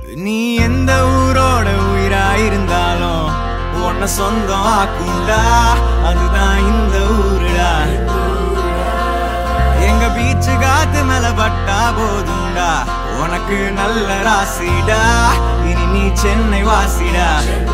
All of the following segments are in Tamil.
நீ எந்த ஊரோட உயிராயிருந்தாலும் உன்னை சொந்தம் ஆக்குண்டா அதுதான் இந்த ஊருடா எங்க பீச்சு காத்து மேல பட்டா போதுண்டா உனக்கு நல்ல ராசிடா இனி நீ சென்னை வாசிடா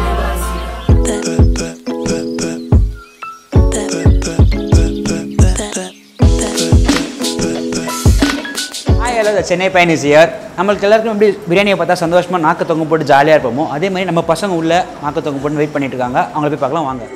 ஹாய் ஹலோ சென்னை பயன் இஸ் இயர் நம்மளுக்கு எல்லாருக்கும் எப்படி பிரியாணியை பார்த்தா சந்தோஷமாக நாக்கு தொங்க போட்டு ஜாலியாக இருப்போமோ அதே மாதிரி நம்ம பசங்க உள்ள நாக்கு தொங்க போட்டு வெயிட் பண்ணிட்டு இருக்காங்க அவங்கள போய் பார்க்கலாம் வாங்க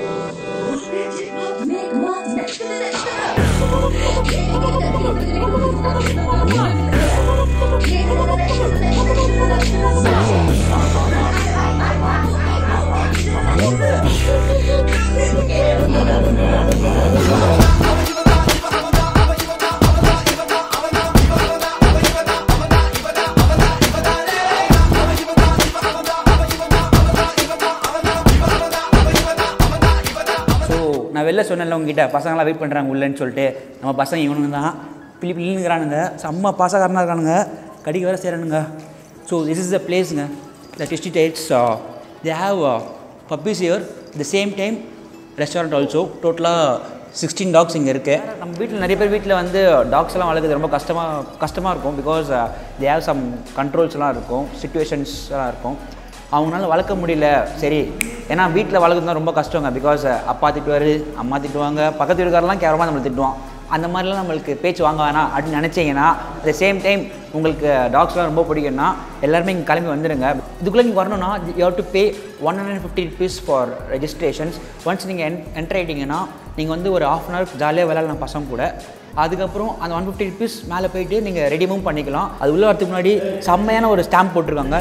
ஸோ நான் வெளில சொன்னேன்ல உங்ககிட்ட பசங்களாம் வெயிட் பண்ணுறாங்க உள்ளேன்னு சொல்லிட்டு நம்ம பசங்க இவனுங்க தான் பிள்ளி பிள்ளைங்கிறானுங்க செம்ம பாசக்காரனாக இருக்கானுங்க கடிக்க வேறு செய்கிறானுங்க ஸோ திஸ் இஸ் த பிளேஸுங்க த டிஸ்டி டேட்ஸ் they have puppies here the same time restaurant also டோட்டலாக சிக்ஸ்டீன் டாக்ஸ் இங்கே இருக்குது நம்ம வீட்டில் நிறைய பேர் வீட்டில் வந்து டாக்ஸ் எல்லாம் வளர்க்குறது ரொம்ப கஷ்டமாக கஷ்டமாக இருக்கும் பிகாஸ் தே ஹேவ் சம் கண்ட்ரோல்ஸ்லாம் இருக்கும் சுச்சுவேஷன்ஸ் எல்லாம் இருக்கும் அவங்களால வளர்க்க முடியல சரி ஏன்னா வீட்டில் வளர்க்குறது தான் ரொம்ப கஷ்டங்க பிகாஸ் அப்பா திட்டுவார் அம்மா திட்டுவாங்க பக்கத்து வீட்டுக்காரெல்லாம் கேவலமாக நம்மளை திட்டுவான் அந்த மாதிரிலாம் நம்மளுக்கு பேச்சு வாங்க வேணாம் அப்படின்னு நினச்சிங்கன்னா அட் த சேம் டைம் உங்களுக்கு டாக்ஸ்லாம் ரொம்ப பிடிக்கும்னா எல்லாருமே இங்கே கிளம்பி வந்துடுங்க இதுக்குள்ளே நீங்கள் வரணும்னா you have to pay one hundred fifty rupees for registrations once நீங்கள் என் என்டர் ஆகிட்டீங்கன்னா நீங்கள் வந்து ஒரு ஆஃப் அன் ஹவர் ஜாலியாக விளையாடலாம் பசங்க கூட அதுக்கப்புறம் அந்த ஒன் ஃபிஃப்டி ருபீஸ் மேலே போயிட்டு நீங்கள் ரெடிமும் பண்ணிக்கலாம் அது உள்ளே வரதுக்கு முன்னாடி செம்மையான ஒரு ஸ்டாம்ப் போட்டிருக்காங்க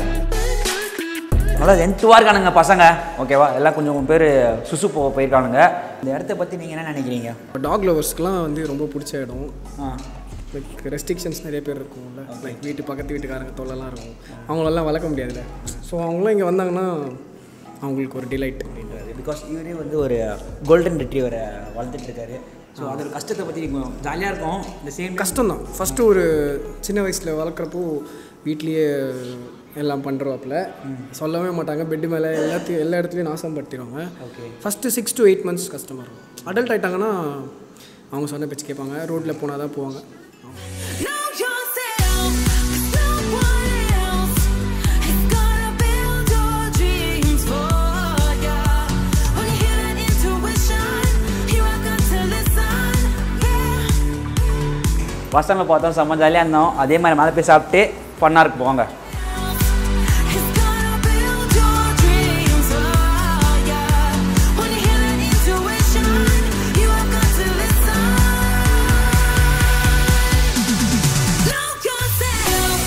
நல்லா என்த்துவாக இருக்கானுங்க பசங்க ஓகேவா எல்லாம் கொஞ்சம் பேர் சுசு போக போயிருக்கானுங்க இந்த இடத்த பற்றி நீங்கள் என்ன நினைக்கிறீங்க டாக் லவர்ஸ்க்குலாம் வந்து ரொம்ப பிடிச்ச இடம் ஆ லைக் ரெஸ்ட்ரிக்ஷன்ஸ் நிறைய பேர் இருக்கும்ல லைக் வீட்டு பக்கத்து வீட்டுக்காரங்க தொல்லைலாம் இருக்கும் அவங்களெல்லாம் வளர்க்க முடியாதுல்ல ஸோ அவங்களாம் இங்கே வந்தாங்கன்னா அவங்களுக்கு ஒரு டிலைட் பிகாஸ் இவரே வந்து ஒரு கோல்டன் ரிட்ரீவரை வளர்த்துட்டு இருக்காரு ஸோ அதோட கஷ்டத்தை பற்றி நீங்கள் ஜாலியாக இருக்கும் இந்த சேம் கஷ்டம்தான் ஃபஸ்ட்டு ஒரு சின்ன வயசில் வளர்க்குறப்போ வீட்லேயே எல்லாம் பண்ணுறாப்புல சொல்லவே மாட்டாங்க பெட்டு மேலே எல்லாத்தையும் எல்லா இடத்துலையும் நாசம் படுத்திடுவாங்க Okay. First six to eight months கஷ்டமாக இருக்கும் அடல்ட் ஆயிட்டாங்கன்னா அவங்க சொன்ன பேச்சு கேட்பாங்க ரோட்டில் போனால் தான் போவாங்க Know yourself, 'cause no one else is gonna build your dreams for ya. When you hear that intuition, you are got to listen. Yeah. பசங்களை பார்த்தோம் செம்ம ஜாலியாக இருந்தோம் அதே மாதிரி மேலே போய் சாப்பிட்டு ஃபன்னாக இருக்கு போவாங்க Is gonna build your dreams for ya. When you hear that intuition, you are got to listen. Know yourself.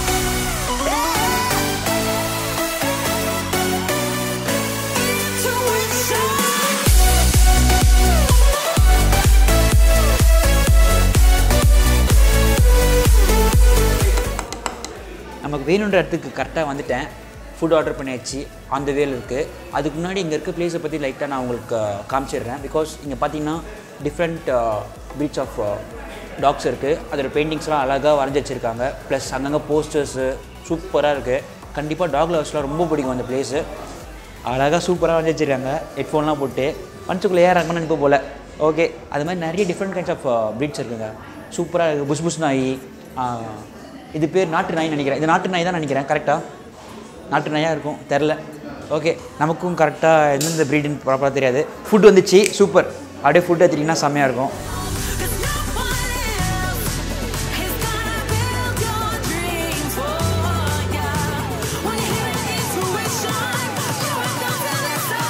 நமக்கு வேணுன்ற இடத்துக்கு கரெக்டாக வந்துட்டேன் ஃபுட் ஆர்டர் பண்ணியாச்சு அந்த வேல் இருக்குது அதுக்கு முன்னாடி இங்கே இருக்க பிளேஸை பற்றி லைட்டாக நான் உங்களுக்கு காமிச்சிடுறேன் பிகாஸ் இங்கே பார்த்தீங்கன்னா டிஃப்ரெண்ட் பீச் ஆஃப் டாக்ஸ் இருக்குது அதோட பெயிண்டிங்ஸ்லாம் அழகாக வரைஞ்சி வச்சுருக்காங்க ப்ளஸ் அங்கங்கே போஸ்டர்ஸு சூப்பராக இருக்குது கண்டிப்பாக டாக் லவர்ஸ்லாம் ரொம்ப பிடிக்கும் அந்த பிளேஸு அழகாக சூப்பராக வரைஞ்சி வச்சுருக்காங்க ஹெட்ஃபோன்லாம் போட்டு மனசுக்குள்ளே ஏன் ரங்கன்னு இப்போ போல் ஓகே அது மாதிரி நிறைய டிஃப்ரெண்ட் கைண்ட்ஸ் ஆஃப் ப்ரீட்ஸ் இருக்குங்க சூப்பராக இருக்குது புஷ் புஷ் நாய் ஆஹ், இது பேர் நாட்டு நாய்ன்னு நினைக்கிறேன் இது நாட்டு நாய் தான் நினைக்கிறேன் கரெக்டாக நாட்டு நாயாக இருக்கும் தெரில ஓகே நமக்கும் கரெக்டாக எந்தெந்த ப்ரீடுன்னு ப்ராப்பராக தெரியாது ஃபுட் வந்துச்சு சூப்பர் அப்படியே ஃபுட் எடுத்துட்டிங்கன்னா செம்மையாக இருக்கும் Cause no one else is gonna build your dreams for ya. When you hear that intuition, you are got to listen.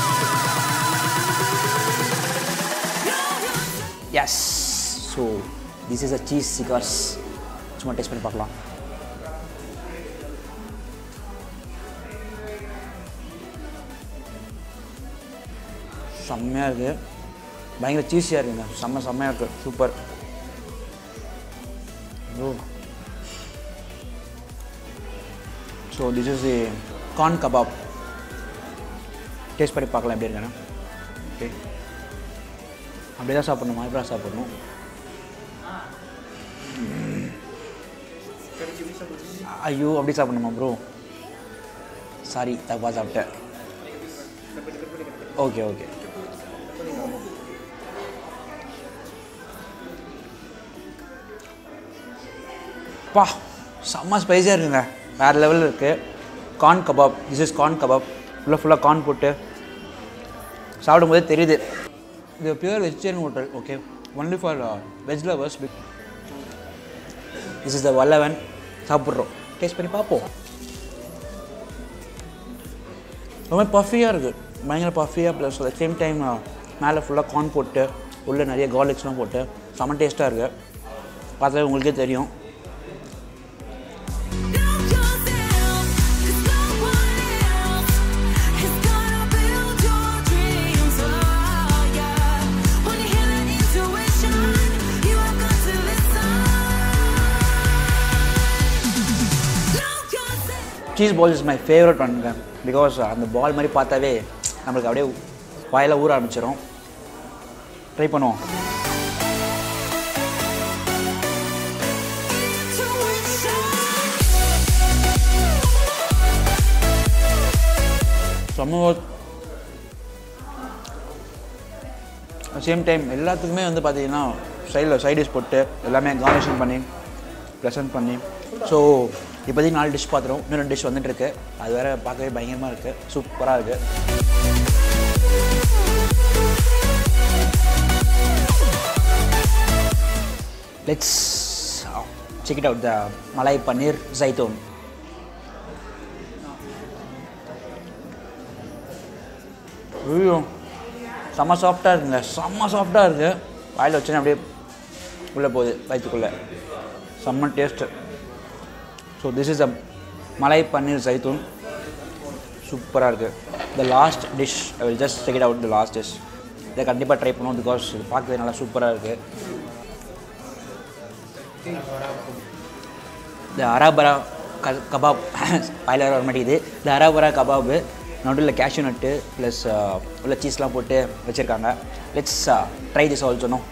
Know yourself. Yes so this is a cheese cigars சும்மா டேஸ்ட் பண்ணி பார்க்கலாம் செம்மையாக இருக்குது பயங்கர சீஸியாக இருக்குங்க செம்ம செம்மையாக இருக்குது super oh so this is a corn kebab taste பண்ணி பார்க்கலாம் எப்படி இருக்குன்னு ஓகே அப்படியே தான் சாப்பிடணுமா இப்படி தான் சாப்பிடணும் ஐயோ அப்படி சாப்பிடணுமா ப்ரோ சாரி தப்பா சாப்பிட்டேன் ஓகே ஓகே பா செம்ம ஸ்பைஸியாக இருக்குங்க வேறு லெவலில் இருக்குது corn kebab this is corn kebab ஃபுல்லாக ஃபுல்லாக கார்ன் போட்டு சாப்பிடும்போதே தெரியுது இது pure vegetarian hotel okay only for veg lovers this is the Vallavan சாப்பிட்றோம் டேஸ்ட் பண்ணி பார்ப்போம் ரொம்ப பஃபியாக இருக்குது பயங்கர பஃபியாக ப்ளஸ் அட் சேம் டைம் மேலே ஃபுல்லாக கார்ன் போட்டு உள்ளே நிறைய கார்லிக்ஸ்லாம் போட்டு செம்ம டேஸ்ட்டாக இருக்குது பார்த்தாலே உங்களுக்கே தெரியும் Know yourself, 'cause no one else is gonna build your dreams. Oh yeah, when you hear that intuition, you have got to listen. Know yourself. Cheese ball is my favourite ஒன்ங்க பிகாஸ் அந்த பால் மாதிரி பார்த்தாவே நம்மளுக்கு அப்படியே வாயில் ஊற ஆரம்பிச்சிடும் ட்ரை பண்ணுவோம் செம்ம சேம் டைம் எல்லாத்துக்குமே வந்து பார்த்தீங்கன்னா சைடில் சைடிஷ் போட்டு எல்லாமே கார்னிஷிங் பண்ணி ப்ரெசென்ட் பண்ணி ஸோ இப்போதைக்கு நாலு டிஷ் பார்த்துரும் இன்னும் ரெண்டு டிஷ் வந்துட்டுருக்கு அது வேறு பார்க்கவே பயங்கரமாக இருக்குது சூப்பராக இருக்குது let's check it out the malai paneer zaitoon ஐயோ செம்ம சாஃப்டாக இருக்குங்க செம்ம சாஃப்டாக இருக்குது வாயில் வச்சோன்னே அப்படியே உள்ளே போகுது வயிற்றுக்குள்ளே செம்ம taste so this is a malai paneer zaitoon சூப்பராக இருக்குது the last dish I will just check it out the last dish இதை கண்டிப்பாக ட்ரை பண்ணுவோம் பிகாஸ் இது பார்க்கவே நல்லா சூப்பராக இருக்குது இந்த அராபரா க கபாப் வாயில் வர மாட்டேங்குது இந்த அராபரா கபாபு நடுவில் கேஷ்யூ நட்டு ப்ளஸ் உள்ள சீஸ்லாம் போட்டு வச்சுருக்காங்க let's try this also no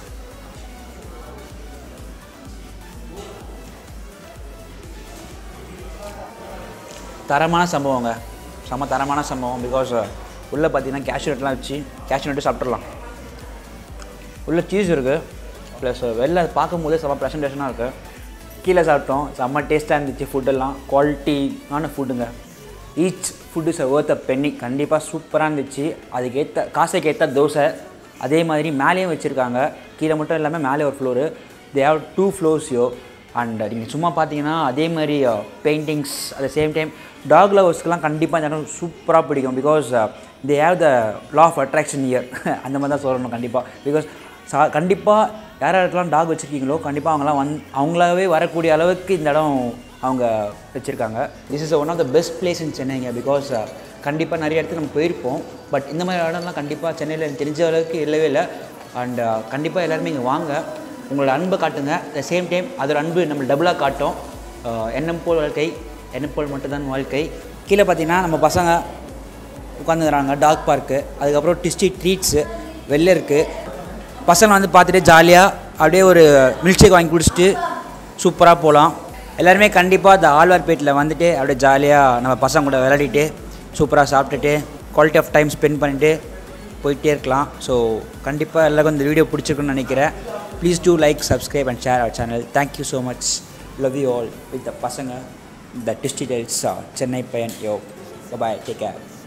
தரமான சம்பவங்க செம்ம தரமான சம்பவம் பிகாஸ் உள்ளே பார்த்தீங்கன்னா கேஷ்யூ நட்லாம் வச்சு கேஷ்யூ நட்டு சாப்பிட்றலாம் உள்ள சீஸ் இருக்குது ப்ளஸ் வெளில அது பார்க்கும்போதே செம்ம ப்ரெசன்டேஷனாக இருக்குது கீழே சாப்பிட்டோம் செம்ம டேஸ்ட்டாக இருந்துச்சு ஃபுட்டெல்லாம் குவாலிட்டியான ஃபுட்டுங்க each food is worth a penny கண்டிப்பாக சூப்பராக இருந்துச்சு அதுக்கேற்ற காசுக்கு ஏற்ற தோசை அதே மாதிரி மேலேயும் வச்சுருக்காங்க கீழே மட்டும் இல்லாமல் மேலே ஒரு floor they have two floors யோ அண்ட் நீங்கள் சும்மா பார்த்தீங்கன்னா அதே மாதிரி paintings at the same time dog லவர்ஸ்க்குலாம் கண்டிப்பாக இந்த இடம் சூப்பராக பிடிக்கும் because they have the law of attraction here அந்த மாதிரி தான் சொல்லணும் கண்டிப்பாக பிகாஸ் சா கண்டிப்பாக யார் யாருக்கெல்லாம் டாக் வச்சுருக்கீங்களோ கண்டிப்பாக அவங்களாம் வந் அவங்களாவே வரக்கூடிய அளவுக்கு இந்த இடம் அவங்க வச்சுருக்காங்க this is one of the best place in சென்னைங்க பிகாஸ் கண்டிப்பாக நிறைய இடத்துக்கு நம்ம போயிருப்போம் பட் இந்த மாதிரி இடம்லாம் கண்டிப்பாக சென்னையில் எனக்கு தெரிஞ்ச அளவுக்கு இல்லவே இல்லை அண்ட் கண்டிப்பாக எல்லாருமே இங்கே வாங்க உங்களோட அன்பை காட்டுங்க த சேம் டைம் அதோட அன்பு நம்ம டபுளாக காட்டும் அஹ் எண்ணம் போல் வாழ்க்கை எண்ணம் போல் மட்டும்தான் வாழ்க்கை கீழே பார்த்தீங்கன்னா நம்ம பசங்க உட்காந்துக்கிறாங்க டாக் பார்க்கு அதுக்கப்புறம் டிஸ்டி ட்ரீட்ஸு வெளில இருக்குது பசங்க வந்து பார்த்துட்டு ஜாலியாக அப்படியே ஒரு மில்க் ஷேக் வாங்கி குடிச்சிட்டு சூப்பராக போகலாம் எல்லாருமே கண்டிப்பாக இந்த ஆழ்வார்பேட்டில் வந்துட்டு அப்படியே ஜாலியாக நம்ம பசங்க கூட விளையாடிட்டு சூப்பராக சாப்பிட்டுட்டு குவாலிட்டி ஆஃப் டைம் ஸ்பெண்ட் பண்ணிவிட்டு போயிட்டே இருக்கலாம் ஸோ கண்டிப்பாக எல்லாருக்கும் இந்த வீடியோ பிடிச்சிருக்குன்னு நினைக்கிறேன் please do like subscribe and share our channel thank you so much love you all with the பசங்க த டிஸ்டிடைல்ஸ் சென்னை பையன் யோ பாய் டேக் கேர்